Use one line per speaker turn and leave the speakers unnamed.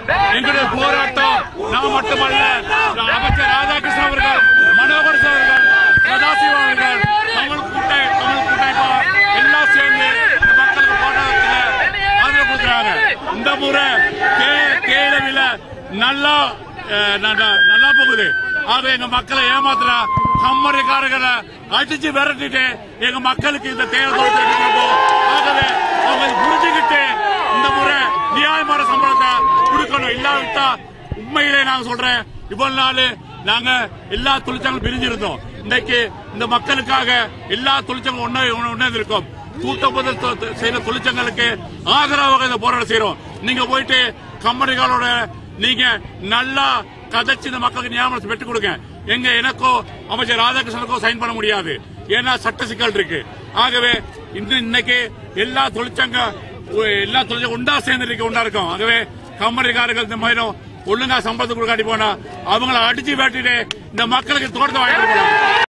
எங்களுடைய போராட்டம் நான் மட்டுமல்ல அமைச்சர் ராதாகிருஷ்ணன் அவர்கள் மனோகர் அவர்கள் சதாசிவம் அவர்கள் தமிழ் கூட்டை தமிழ் கூட்டமைப்பா எல்லாம் சேர்ந்து இந்த மக்களுக்கு போராட்டத்தில் ஆதரவு கொடுக்குறாங்க இந்த முறை தே- தேர்தலில் நல்லா அஹ், நல்லா நல்லா போகுது ஆக எங்க மக்களை ஏமாத்துறா கம்மரிக்காரர்களை அடிச்சு விரட்டிட்டு எங்க மக்களுக்கு இந்த தேர்தல் தோற்று ஆகவே அவங்க இதை புரிஞ்சுக்கிட்டு இந்த முறை நியாயமான சம்பளத்தை கொடுக்கணும் இல்லாவிட்டா உண்மையிலே நான் சொல்றேன் இவ்வளவு நாள் நாங்க எல்லா தொழிற்சங்களும் பிரிஞ்சிருந்தோம் இன்னைக்கு இந்த மக்களுக்காக எல்லா தொழிற்சங்களும் ஒன்னா ஒன்னா இருக்கோம் கூட்டப்பதல் செய்யற தொழிற்சங்களுக்கு ஆதரவாக இந்த போராட்டம் செய்யறோம் நீங்க போயிட்டு கம்பெனிகளோட நீங்க நல்லா கதைச்சு இந்த மக்களுக்கு ஞாபகம் பெற்றுக் கொடுங்க எங்க எனக்கோ அமைச்சர் ராதாகிருஷ்ணனுக்கோ சைன் பண்ண முடியாது ஏன்னா சட்ட சிக்கல் இருக்கு ஆகவே இன்று இன்னைக்கு எல்லா தொழிற்சங்க எல்லா தொழிற்சங்கம் உண்டா சேர்ந்து இருக்கு உண்டா இருக்கும் ஆகவே கம்பெனிக்காரர்கள் இந்த மாதிரி ஒழுங்கா சம்பளத்துக்கு கொடுக்காட்டி போனா அவங்கள அடிச்சு வேட்டிட்டு இந்த மக்களுக்கு தோட்டத்தை வாங்கிட்டு போறாங்க